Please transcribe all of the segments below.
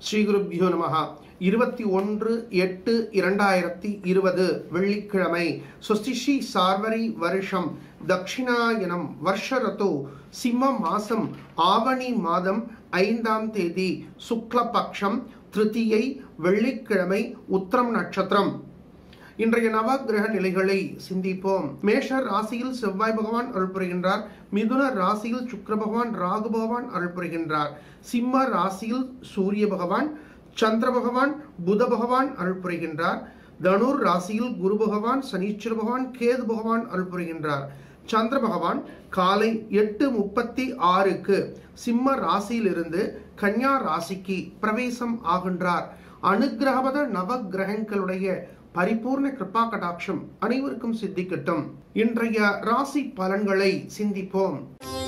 ஸ்ரீ குருப்யோ நமஹா இருபத்தி ஒன்று எட்டு இரண்டாயிரத்தி இருபது வெள்ளிக்கிழமை சுஸ்திஷி சார்வரி வருஷம் தக்ஷிணாயனம் வருஷ ரதோ சிம்ம மாசம் ஆவணி மாதம் ஐந்தாம் தேதி சுக்லபக்ஷம் திருதியை வெள்ளிக்கிழமை உத்திரம் நட்சத்திரம் இன்றைய நவகிரக நிலைகளை சிந்திப்போம் மேஷ ராசியில் செவ்வாய் பகவான் அருள் புரிகின்றார் மிதுன ராசியில் சுக்கிர பகவான் ராகு பகவான் அருள் புரிகின்றார் சிம்ம ராசியில் சூரிய பகவான் சந்திர பகவான் புத பகவான் அருள் புரிகின்றார் தனுர் ராசியில் குரு பகவான் சனீஸ்வர பகவான் கேது பகவான் அருள் புரிகின்றார் சந்திர பகவான் காலை எட்டு முப்பத்தி ஆறுக்கு சிம்ம ராசியிலிருந்து கன்யா ராசிக்கு பிரவேசம் ஆகின்றார் அனுகிரகபத நவ கிரகங்களுடைய பரிபூர்ண கிருபா கடாட்சம் அனைவருக்கும் சித்திக்கட்டும் இன்றைய ராசி பலன்களை சிந்திப்போம்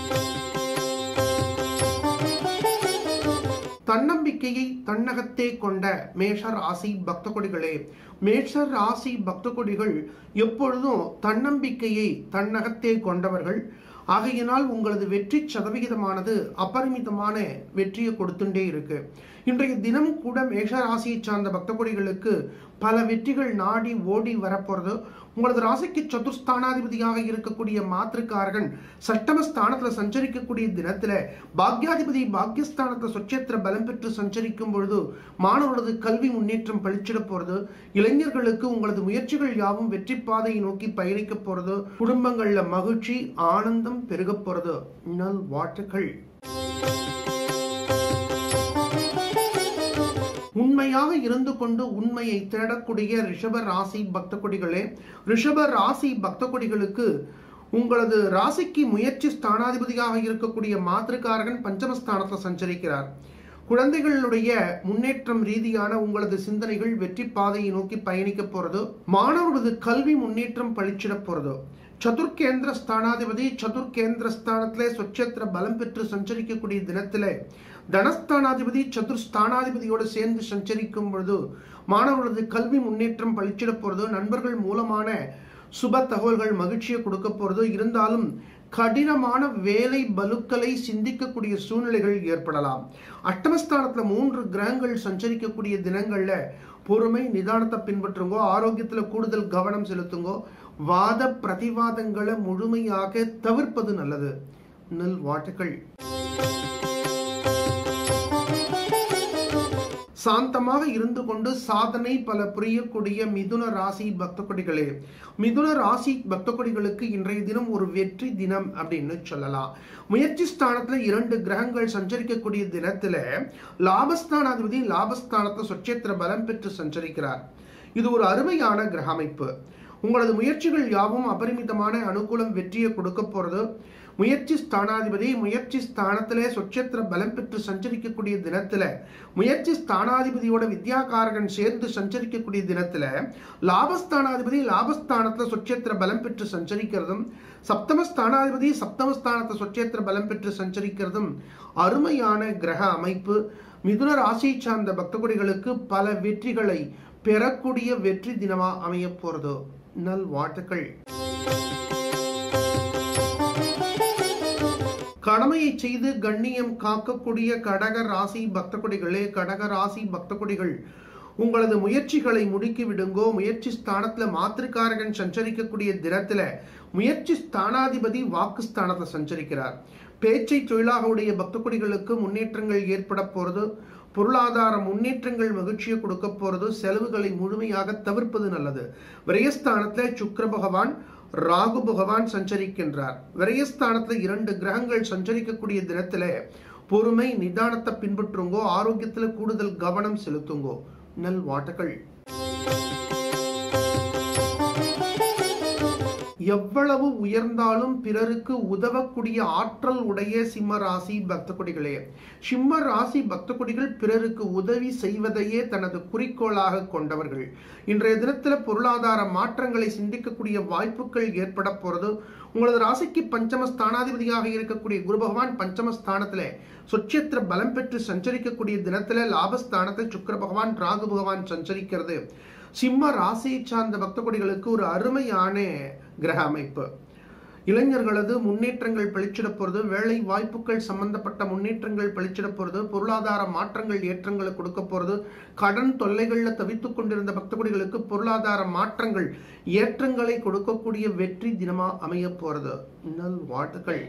தன்னம்பிக்கையை தன்னகத்தே கொண்ட மேஷ ராசி பக்த கொடிகளே மேஷ ராசி பக்த கொடிகள் எப்பொழுதும் தன்னம்பிக்கையை தன்னகத்தே கொண்டவர்கள் ஆகையினால் உங்களது வெற்றி சதவிகிதமானது அபரிமிதமான வெற்றியை கொடுத்துட்டே இருக்கு இன்றைய தினம் கூட மேஷ ராசியை சார்ந்த பக்த கொடிகளுக்கு பல வெற்றிகள் நாடி ஓடி வரப்போறது உங்களது ராசிக்கு சதுர்ஸ்தானாதிபதியாக இருக்கக்கூடிய மாத்திருக்காரகன் சட்டம ஸ்தானத்துல சஞ்சரிக்கக்கூடிய தினத்துல பாக்யாதிபதி பாக்யஸ்தானத்துல சொச்சேத்திர பலம் பெற்று சஞ்சரிக்கும் பொழுது மாணவர்களது கல்வி முன்னேற்றம் பழிச்சிட போறது இளைஞர்களுக்கு உங்களது முயற்சிகள் யாவும் வெற்றி பாதையை நோக்கி பயணிக்க போறது குடும்பங்கள்ல மகிழ்ச்சி ஆனந்தம் பெருக போறது நல் வாட்டுகள் உண்மையாக இருந்து கொண்டு உண்மையை தேடக்கூடிய ரிஷப ராசி பக்த கொடிகளே ரிஷப ராசி பக்த கொடிகளுக்கு உங்களது ராசிக்கு முயற்சி ஸ்தானாதிபதியாக இருக்கக்கூடிய மாத்திருக்காரகன் பஞ்சமஸ்தானத்தில் சஞ்சரிக்கிறார் குழந்தைகளுடைய முன்னேற்றம் ரீதியான உங்களது சிந்தனைகள் வெற்றி பாதையை நோக்கி பயணிக்க போறது மாணவர்களது கல்வி முன்னேற்றம் பழிச்சிட போறது சதுர்கேந்திர ஸ்தானாதிபதி சதுர்கேந்திர ஸ்தானத்திலே சொச்சேத்திர பலம் பெற்று சஞ்சரிக்கக்கூடிய தினத்திலே தனஸ்தானாதிபதி சதுர் ஸ்தானாதிபதியோடு சேர்ந்து சஞ்சரிக்கும் பொழுது மாணவர்களது கல்வி முன்னேற்றம் பழிச்சிட போறது நண்பர்கள் மூலமான சுப தகவல்கள் மகிழ்ச்சியை கொடுக்க போறது இருந்தாலும் கடினமான வேலை பலுக்களை சிந்திக்கக்கூடிய சூழ்நிலைகள் ஏற்படலாம் அட்டமஸ்தானத்துல மூன்று கிரகங்கள் சஞ்சரிக்கக்கூடிய தினங்கள்ல பொறுமை நிதானத்தை பின்பற்றுங்கோ ஆரோக்கியத்துல கூடுதல் கவனம் செலுத்துங்கோ வாத பிரதிவாதங்களை முழுமையாக தவிர்ப்பது நல்லது நல் வாட்டுகள் சாந்தமாக இருந்து கொண்டு சாதனை பல புரியக்கூடிய மிதுன ராசி பக்த கொடிகளே மிதுன ராசி பக்த கொடிகளுக்கு இன்றைய தினம் ஒரு வெற்றி தினம் அப்படின்னு சொல்லலாம் முயற்சி ஸ்தானத்துல இரண்டு கிரகங்கள் சஞ்சரிக்கக்கூடிய தினத்துல லாபஸ்தானாதிபதி லாபஸ்தானத்துல சொச்சேத்திர பலம் பெற்று சஞ்சரிக்கிறார் இது ஒரு அருமையான கிரக அமைப்பு உங்களது முயற்சிகள் யாவும் அபரிமிதமான அனுகூலம் வெற்றியை கொடுக்க போறது முயற்சி ஸ்தானாதிபதி முயற்சி ஸ்தானத்திலே சொச்சத்திர பலம் பெற்று சஞ்சரிக்கக்கூடிய தினத்துல முயற்சி ஸ்தானாதிபதியோட வித்யாகாரகன் சேர்ந்து சஞ்சரிக்கக்கூடிய தினத்துல லாபஸ்தானாதிபதி லாபஸ்தானத்துல சொச்சேத்திர பலம் பெற்று சஞ்சரிக்கிறதும் சப்தம ஸ்தானாதிபதி சப்தம ஸ்தானத்துல சொச்சேத்திர பலம் பெற்று சஞ்சரிக்கிறதும் அருமையான கிரக அமைப்பு மிதுன ராசியை சார்ந்த பக்தகுடிகளுக்கு பல வெற்றிகளை பெறக்கூடிய வெற்றி தினமா அமைய போறது நல் வாழ்த்துக்கள் கடமையை செய்து கண்ணியம் காக்கக்கூடிய கடக ராசி பக்த கொடிகளே கடக ராசி பக்த கொடிகள் உங்களது முயற்சிகளை முடுக்கி விடுங்கோ முயற்சி ஸ்தானத்துல மாத்திருக்காரகன் சஞ்சரிக்கக்கூடிய தினத்துல முயற்சி ஸ்தானாதிபதி வாக்கு ஸ்தானத்துல சஞ்சரிக்கிறார் பேச்சை தொழிலாக உடைய பக்த கொடிகளுக்கு முன்னேற்றங்கள் ஏற்பட போறது பொருளாதார முன்னேற்றங்கள் மகிழ்ச்சியை கொடுக்க போறது செலவுகளை முழுமையாக தவிர்ப்பது நல்லது விரயஸ்தானத்துல சுக்கர பகவான் ராகு பகவான் சஞ்சரிக்கின்றார் விரயஸ்தானத்துல இரண்டு கிரகங்கள் சஞ்சரிக்கக்கூடிய தினத்துல பொறுமை நிதானத்தை பின்பற்றுங்கோ ஆரோக்கியத்துல கூடுதல் கவனம் செலுத்துங்கோ நல் வாட்டுகள் எவ்வளவு உயர்ந்தாலும் பிறருக்கு உதவக்கூடிய ஆற்றல் உடைய சிம்ம ராசி பக்த கொடிகளே சிம்ம ராசி பக்த கொடிகள் பிறருக்கு உதவி செய்வதையே தனது குறிக்கோளாக கொண்டவர்கள் இன்றைய தினத்துல பொருளாதார மாற்றங்களை சிந்திக்கக்கூடிய வாய்ப்புகள் ஏற்பட போறது உங்களது ராசிக்கு பஞ்சம ஸ்தானாதிபதியாக இருக்கக்கூடிய குரு பகவான் பஞ்சம ஸ்தானத்துல சொச்சேத்திர பலம் பெற்று சஞ்சரிக்கக்கூடிய தினத்துல லாபஸ்தானத்தில் சுக்கர பகவான் ராகு பகவான் சஞ்சரிக்கிறது சிம்ம ராசியை சார்ந்த பக்த கொடிகளுக்கு ஒரு அருமையான கிரக அமைப்பு இளைஞர்களது முன்னேற்றங்கள் பளிச்சிட போறது வேலை வாய்ப்புகள் சம்பந்தப்பட்ட முன்னேற்றங்கள் பளிச்சிட போறது பொருளாதார மாற்றங்கள் ஏற்றங்களை கொடுக்க போறது கடன் தொல்லைகள்ல தவித்துக் கொண்டிருந்த பக்தகுடிகளுக்கு பொருளாதார மாற்றங்கள் ஏற்றங்களை கொடுக்கக்கூடிய வெற்றி தினமா அமைய போறது நல் வாழ்த்துக்கள்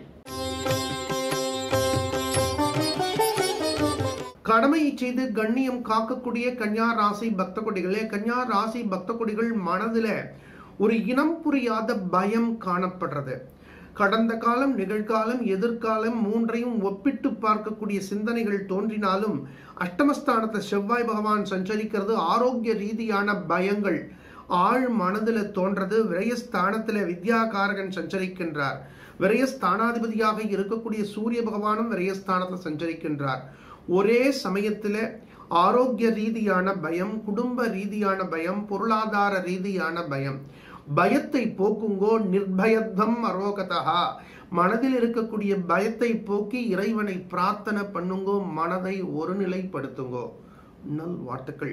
கடமையை செய்து கண்ணியம் காக்கக்கூடிய கன்யா ராசி பக்த கொடிகளே கன்யா ராசி பக்த கொடிகள் மனதில ஒரு இனம் புரியாத பயம் காணப்படுறது கடந்த காலம் நிகழ்காலம் எதிர்காலம் மூன்றையும் ஒப்பிட்டு பார்க்கக்கூடிய சிந்தனைகள் தோன்றினாலும் அஷ்டமஸ்தானத்தை செவ்வாய் பகவான் சஞ்சரிக்கிறது ஆரோக்கிய ரீதியான பயங்கள் ஆழ் மனதில் தோன்றது விரயஸ்தானத்தில் வித்யாகாரகன் சஞ்சரிக்கின்றார் விரயஸ்தானாதிபதியாக இருக்கக்கூடிய சூரிய பகவானும் விரயஸ்தானத்தில் சஞ்சரிக்கின்றார் ஒரே சமயத்தில் ஆரோக்கிய ரீதியான பயம் குடும்ப ரீதியான பயம் பொருளாதார ரீதியான பயம் பயத்தை போக்குங்கோ நிர்பயத்தம் அரோகதா மனதில் இருக்கக்கூடிய பயத்தை போக்கி இறைவனை பிரார்த்தனை பண்ணுங்கோ மனதை ஒருநிலைப்படுத்துங்கோ நல் வாழ்த்துக்கள்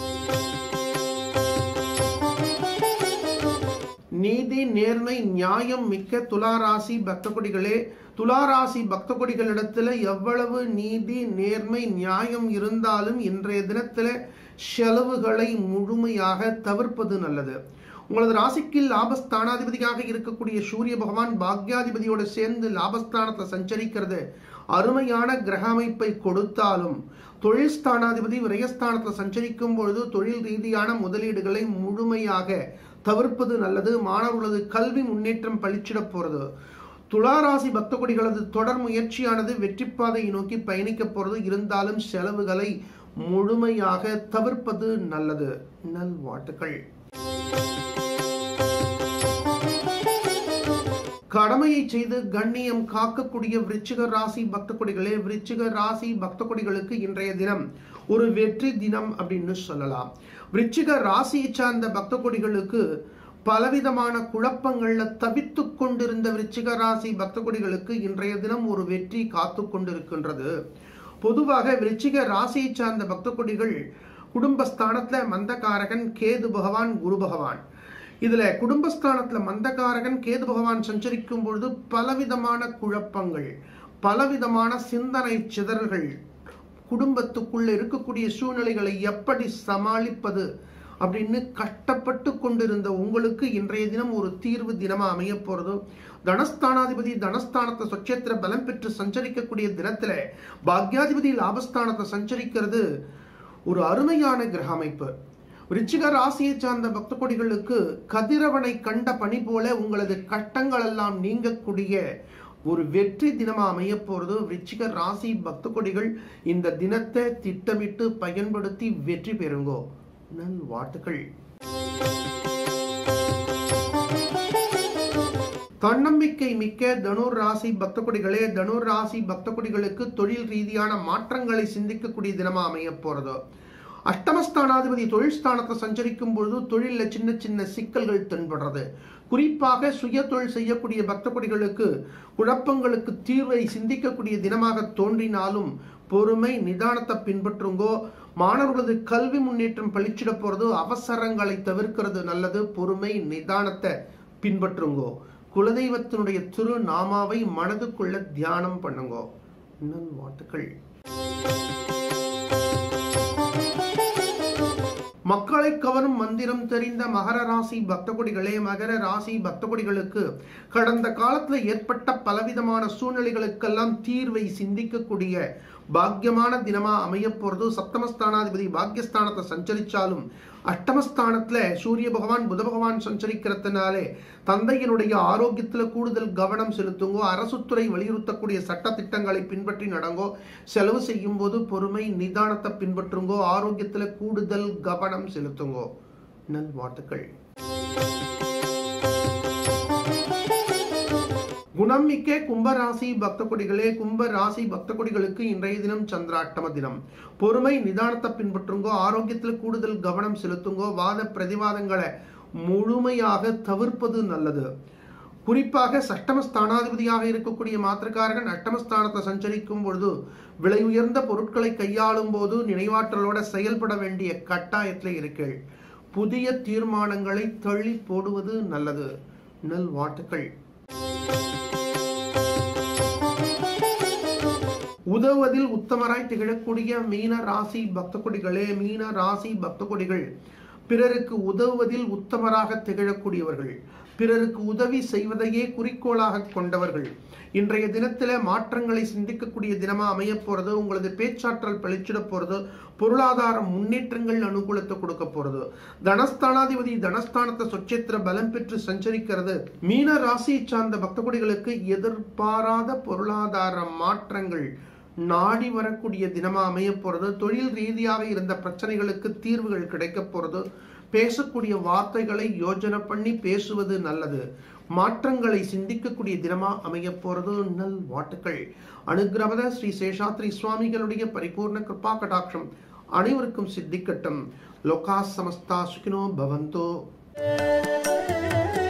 நீதி நேர்மை நியாயம் மிக்க துளாராசி பக்த கொடிகளே துளாராசி பக்த கொடிகளிடத்துல எவ்வளவு நீதி நேர்மை நியாயம் இருந்தாலும் இன்றைய தினத்துல செலவுகளை முழுமையாக தவிர்ப்பது நல்லது உங்களது ராசிக்கு லாபஸ்தானாதிபதியாக இருக்கக்கூடிய சூரிய பகவான் பாக்யாதிபதியோடு சேர்ந்து லாபஸ்தானத்தை சஞ்சரிக்கிறது அருமையான கிரக அமைப்பை கொடுத்தாலும் தொழில் ஸ்தானாதிபதி விரயஸ்தானத்தில் சஞ்சரிக்கும் பொழுது தொழில் ரீதியான முதலீடுகளை முழுமையாக தவிர்ப்பது நல்லது மாணவர்களது கல்வி முன்னேற்றம் பளிச்சிட போறது துளாராசி பக்த கொடிகளது தொடர் முயற்சியானது வெற்றி பாதையை நோக்கி பயணிக்க போறது இருந்தாலும் செலவுகளை முழுமையாக தவிர்ப்பது நல்லது நல்வாழ்த்துக்கள் கடமையை செய்து கண்ணியம் காக்கக்கூடிய விருச்சிக ராசி பக்த கொடிகளே விருச்சிக ராசி பக்த கொடிகளுக்கு இன்றைய தினம் ஒரு வெற்றி தினம் அப்படின்னு சொல்லலாம் விருச்சிக ராசியை சார்ந்த பக்த கொடிகளுக்கு பலவிதமான குழப்பங்கள்ல தவித்து கொண்டிருந்த விருச்சிக ராசி பக்த கொடிகளுக்கு இன்றைய தினம் ஒரு வெற்றி காத்து கொண்டிருக்கின்றது பொதுவாக விருச்சிக ராசியை சார்ந்த பக்த கொடிகள் குடும்பஸ்தானத்துல மந்தகாரகன் கேது பகவான் குரு பகவான் இதுல குடும்பஸ்தானத்துல மந்தகாரகன் கேது பகவான் சஞ்சரிக்கும் பொழுது பலவிதமான குழப்பங்கள் பலவிதமான சிந்தனை சிதறல்கள் குடும்பத்துக்குள்ள இருக்கக்கூடிய சூழ்நிலைகளை எப்படி சமாளிப்பது அப்படின்னு கஷ்டப்பட்டு கொண்டிருந்த உங்களுக்கு இன்றைய தினம் ஒரு தீர்வு தினமா அமைய போறது தனஸ்தானாதிபதி தனஸ்தானத்தை சொச்சேத்திர பலம் பெற்று சஞ்சரிக்கக்கூடிய தினத்துல பாக்யாதிபதி லாபஸ்தானத்தை சஞ்சரிக்கிறது ஒரு அருமையான கிரக அமைப்பு விருச்சிக ராசியை சார்ந்த பக்த கொடிகளுக்கு கதிரவனை கண்ட பணி போல உங்களது கட்டங்கள் எல்லாம் நீங்கக்கூடிய ஒரு வெற்றி தினமா அமைய போறது விருச்சிக ராசி பக்த கொடிகள் இந்த தினத்தை திட்டமிட்டு பயன்படுத்தி வெற்றி பெறுங்கோ நல் வாழ்த்துக்கள் தன்னம்பிக்கை மிக்க தனுர் ராசி பக்த கொடிகளே தனுர் ராசி பக்த கொடிகளுக்கு தொழில் ரீதியான மாற்றங்களை சிந்திக்கக்கூடிய தினமா அமைய போறது அஷ்டமஸ்தானாதிபதி தொழில் ஸ்தானத்தை சஞ்சரிக்கும் பொழுது தொழில சின்ன சின்ன சிக்கல்கள் தென்படுறது குறிப்பாக சுய தொழில் செய்யக்கூடிய பக்த கொடிகளுக்கு குழப்பங்களுக்கு தீர்வை சிந்திக்கக்கூடிய தினமாக தோன்றினாலும் பொறுமை நிதானத்தை பின்பற்றுங்கோ மாணவர்களது கல்வி முன்னேற்றம் பளிச்சிட போறது அவசரங்களை தவிர்க்கிறது நல்லது பொறுமை நிதானத்தை பின்பற்றுங்கோ குலதெய்வத்தினுடைய திரு நாமாவை மனதுக்குள்ள தியானம் பண்ணுங்கோ நல் வாழ்த்துக்கள் மக்களை கவரும் மந்திரம் தெரிந்த மகர ராசி பக்த கொடிகளே மகர ராசி பக்த கொடிகளுக்கு கடந்த காலத்துல ஏற்பட்ட பலவிதமான சூழ்நிலைகளுக்கெல்லாம் தீர்வை சிந்திக்கக்கூடிய பாக்கியமான தினமா அமைய போறது சப்தமஸ்தானாதிபதி பாக்கியஸ்தானத்தை சஞ்சரிச்சாலும் அஷ்டமஸ்தானத்துல சூரிய பகவான் புத பகவான் சஞ்சரிக்கிறதுனாலே தந்தையினுடைய ஆரோக்கியத்துல கூடுதல் கவனம் செலுத்துங்கோ அரசுத்துறை வலியுறுத்தக்கூடிய சட்ட திட்டங்களை பின்பற்றி நடங்கோ செலவு செய்யும் போது பொறுமை நிதானத்தை பின்பற்றுங்கோ ஆரோக்கியத்துல கூடுதல் கவனம் செலுத்துங்கோ நல் வாழ்த்துக்கள் குணமிக்க கும்பராசி பக்த கொடிகளே கும்ப ராசி பக்த கொடிகளுக்கு இன்றைய தினம் சந்திராட்டம தினம் பொறுமை நிதானத்தை பின்பற்றுங்கோ ஆரோக்கியத்தில் கூடுதல் கவனம் செலுத்துங்கோ வாத பிரதிவாதங்களை முழுமையாக தவிர்ப்பது நல்லது குறிப்பாக சஷ்டம ஸ்தானாதிபதியாக இருக்கக்கூடிய மாத்திரக்காரகன் அஷ்டமஸ்தானத்தை சஞ்சரிக்கும் பொழுது விலை உயர்ந்த பொருட்களை கையாளும் போது நினைவாற்றலோட செயல்பட வேண்டிய கட்டாயத்தில் இருக்கீள் புதிய தீர்மானங்களை தள்ளி போடுவது நல்லது நல் வாழ்த்துக்கள் உதவுவதில் உத்தமராய் திகழக்கூடிய மீன ராசி பக்த கொடிகளே மீன ராசி பக்த கொடிகள் பிறருக்கு உதவுவதில் உத்தமராக திகழக்கூடியவர்கள் பிறருக்கு உதவி செய்வதையே குறிக்கோளாக கொண்டவர்கள் இன்றைய தினத்துல மாற்றங்களை சிந்திக்கக்கூடிய தினமா அமைய போறது உங்களது பேச்சாற்றல் பளிச்சிட போறது பொருளாதார முன்னேற்றங்கள் அனுகூலத்தை கொடுக்க போறது தனஸ்தானாதிபதி தனஸ்தானத்தை சொச்சேத்திர பலம் பெற்று சஞ்சரிக்கிறது மீன ராசியை சார்ந்த பக்தகுடிகளுக்கு எதிர்பாராத பொருளாதார மாற்றங்கள் நாடி வரக்கூடிய தினமா அமைய போறது தொழில் ரீதியாக இருந்த பிரச்சனைகளுக்கு தீர்வுகள் கிடைக்க போறது பேசக்கூடிய வார்த்தைகளை யோஜனை பண்ணி பேசுவது நல்லது மாற்றங்களை சிந்திக்கக்கூடிய தினமா அமைய போறது நல் வாட்டுக்கள் அனுகிரவத ஸ்ரீ சேஷாத்ரி சுவாமிகளுடைய பரிபூர்ண கிருபா கடாட்சம் அனைவருக்கும் சித்திக்கட்டும் லோகா சமஸ்தா சுகினோ பவந்தோ